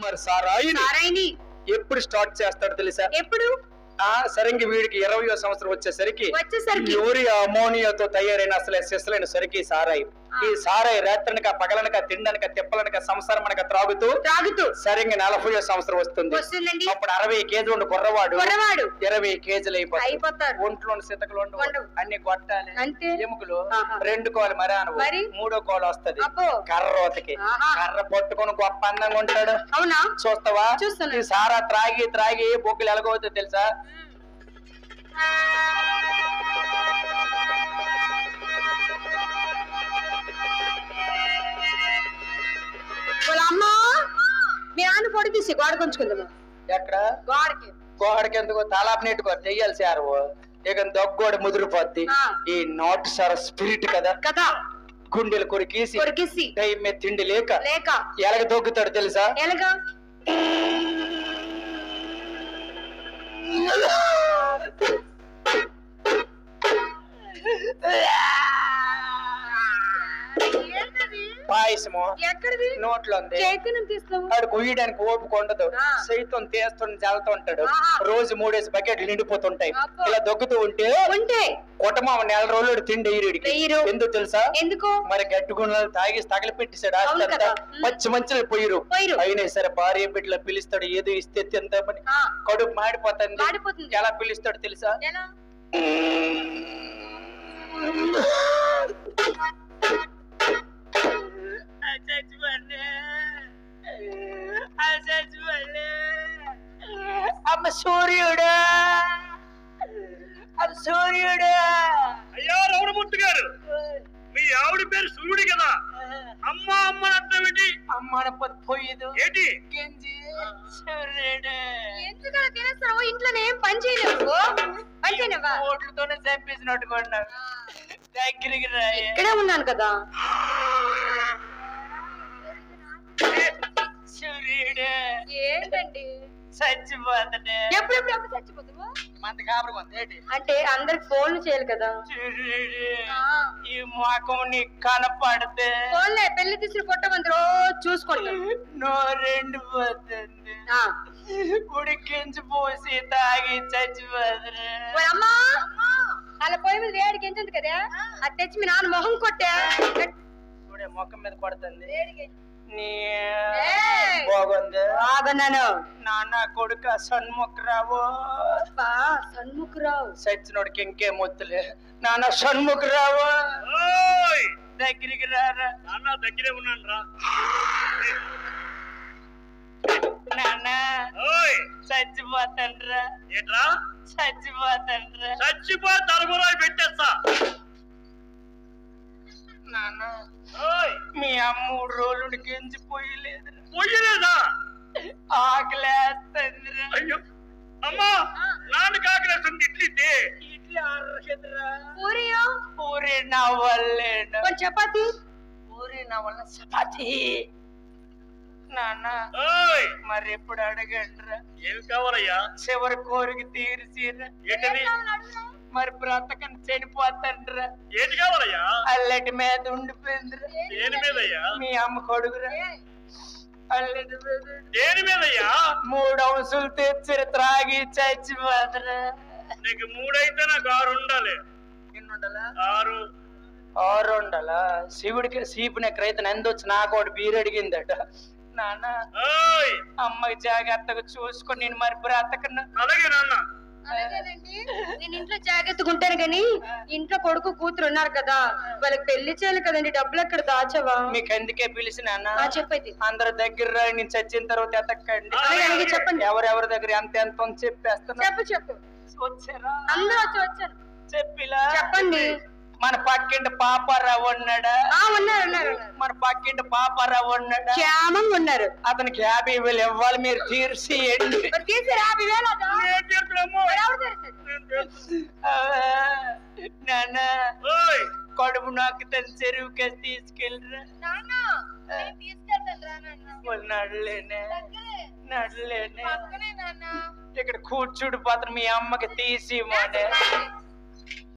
మరి సారాయి సారాయిని ఎప్పుడు స్టార్ట్ చేస్తాడు తెలుసా ఎప్పుడు ఆ సరంగి వీడికి ఇరవయో సంవత్సరం వచ్చేసరికి వచ్చేసరికి యూరియా అమోనియాతో తయారైన అసలు సిసలైన సరికి సారాయి ఈ సారాయి రాత్రనక పగలనక తిండనక తిప్పలనక సంసారమనక త్రాగుతూ త్రాగుతూ సరింగి నలభయో సంవత్సరం వస్తుంది వస్తుందండి అప్పుడు అరవై కేజీలు ఉండు కుర్రవాడు కుర్రవాడు ఇరవై కేజీలు అయిపోతాయి అయిపోతారు ఒంట్లో సితకలు ఉండవు. ఉండవు. అన్ని కొట్టాలి అంతే ఎముకలు ఆహా. రెండు కోలు మరాను మరి? మూడో కోలు వస్తది అబ్బో కర్ర రోతకి ఆహా. కర్ర పట్టుకొని గొప్ప అందంగా ఉంటాడు అవునా చూస్తావా చూస్తున్నాను. ఈ సారా త్రాగి త్రాగి బొగ్గులు ఎలాగవుతుంది తెలుసా వాళ్ళ అమ్మ మీ ఆయన పొడి తీసి గోడ కొంచుకుందాము ఎక్కడ గోడకి గోడకి ఎందుకు తలాపు నెట్టుకో తెయ్యాలి సార్ ఇక దొగ్గోడు ముదిరిపోద్ది ఆ. ఈ నాటు సార్ స్పిరిట్ కదా కదా గుండెలు కొరికేసి కొరికేసి టైం మీద తిండి లేక లేక ఎలాగ దొగ్గుతాడు తెలుసా ఎలాగా పాయసము ఎక్కడిది నోట్లో ఉంది చైతన్యం తీస్తావు ఆడు కొయ్యడానికి ఓపిక ఉండదు ఆ. సైతం తీస్తుండి చల్లుతూ ఉంటాడు ఆహా. రోజు మూడేసి బకెట్లు నిండిపోతుంటాయి అబ్బో. ఇలా దొక్కుతూ ఉంటే ఉంటే కుటుంబం నెల రోజులు తిండి ఈరుడికి వెయ్యరు. ఎందుకు తెలుసా ఎందుకు మరి గట్టి గుండెలు తాగేసి తగలపెట్టేశాడు అవును ఆస్తి కదా. అంతా. ఉమ్. పచ్చి మంచులు పోయిరు పోయిరు. అయినా సరే భార్య బిడ్డలు పిలుస్తాడు ఏదో ఇస్తే తిందామని ఆ, కడుపు మాడిపోతుంది మాడిపోతుంది. ఎలా పిలుస్తాడు తెలుసా ఎలా అమ్మ సూర్యుడా అమ్మ సూర్యుడా అయ్యా రమణమూర్తి గారు మీ ఆవిడ పేరు సూర్యుడి కదా అమ్మ అమ్మ అర్థం ఏంటి అమ్మ పోయేదు ఏంటి గింజి సూర్యుడు ఎందుకు అలా తినేస్తావు ఇంట్లోనే ఏం పని చేయలేవు పని చేయలేవా ఓట్లతోనే చంపేసినట్టుకున్నాడు దగ్గరికి రాయే ఇక్కడే ఉన్నాను కదా సూర్యుడు ఏంటండి చచ్చిపోతాడే ఎప్పుడెప్పుడు ఎప్పుడు చచ్చిపోతావు మంది కాపురం ఉంది ఏంటి అంటే అందరికి ఫోన్లు చేయాలి కదా సూర్యుడు ఆ. ఈ ముఖం నీకు కనపడితే ఫోన్లే పెళ్లి తీసిన ఫోటో మంది రోజు చూసుకుంటాం నోరెండు పోతుంది ఆ. ఉడికించి పోసి తాగి చచ్చిపోతుంది ఓయ్ అమ్మా అలా పోయి మీద వేడికి ఎంత ఉంది కదా అది తెచ్చి మీ నాన్న మొహం కొట్టా ఇప్పుడే మొఖం మీద పడుతుంది నీ ఏయ్. బాగుంది బాగున్నాను నాన్న కొడుక సన్ముఖరావు బా సన్ముఖరావు సచ్చినోడికి ఇంకేం వద్దులే నాన్న సన్ముఖరావు ఓయ్ దగ్గరికి రారా నాన్న దగ్గరే ఉన్నాను రా నాన్న ఓయ్ చచ్చిపోతాన్రా ఏట్రా చచ్చిపోతాన్రా చచ్చిపో తలమురాయి పెట్టేస్తా నాన్న ఓయ్ మీ అమ్మ మూడు రోజులు గెంజిపోయలేదు పొయ్యలేదా ఆకలేస్తుందిరా అయ్యో అమ్మా నాన్న కాకలేస్తుంది ఇడ్లీ తే. ఇట్లా అరగదురా పూరియో పూరి నవ్వలేను కొంచెం చపాతి పూరి నవ్వల చపాతి నాన్న ఓయ్ మరి ఎప్పుడు అడగండిరా ఏం కావాలయ్యా చివరి కోరిక తీర్చిరా ఏంటది మరి బ్రతకని చనిపోతాండ్రా ఏంటి కావాలయ్యా అల్లటి మీద ఉండిపోయిందిరా దేని మీదయ్యా మీ అమ్మ కొడుకురా అల్లటి మీద దేని మీదయ్యా మూడు అంశులు తెచ్చిర త్రాగి చచ్చిపోతారా నీకు మూడైతే నాకు ఆరు ఉండాలి ఎన్నుండాలా ఆరు ఆరు ఉండాలా శివుడికి సీపునే క్రైతన ఎందొచ్చి నాకు ఒకటి బీరు అడిగిందట నాన్న ఓయ్ అమ్మకి జాగ్రత్తగా చూసుకొని నేను మరి బ్రతకను అలాగే నాన్న అలాగేనండి నేను ఇంట్లో జాగ్రత్తగా ఉంటాను కానీ ఇంట్లో కొడుకు కూతురు ఉన్నారు కదా వాళ్ళకి పెళ్లి చేయాలి కదండి డబ్బులు ఎక్కడ దాచవా మీకు అందుకే పిలిచిన ఆ చెప్పైతే అందరి దగ్గర రా, నేను చచ్చిన తర్వాత ఎతక్కండి అలాగే అలాగే చెప్పండి ఎవరెవరి దగ్గర ఎంత ఎంత ఉంది చెప్పేస్తున్నా చెప్పు చెప్పు వచ్చారా అందరూ వచ్చి వచ్చాను చెప్పిలా చెప్పండి మన పక్కింటి పాపారావు ఉన్నాడా ఆ ఉన్నారు ఉన్నారు ఉన్నారు. మన పక్కింటి పాపారావు ఉన్నాడా క్షేమంగా ఉన్నారు అతనికి యాభై వేలు ఇవ్వాలి మీరు తీర్చి మరి తీసారు యాభై వేలు అదా? ఏం చేస్తున్నాము మరి ఎవరు తీర్చారు? నాన్న ఓయ్ కడుపు నాకు తన చెరువుకి తీసుకెళ్ళరా నాన్న, నేను తీసుకెళ్తాను రా నాన్న. వాళ్ళు నడలేనే దగ్గరే. నడలేనే పక్కనే నాన్న. ఇక్కడ కూర్చుడు పాత్ర మీ అమ్మకి తీసి ఇవ్వండి చేస్తాను.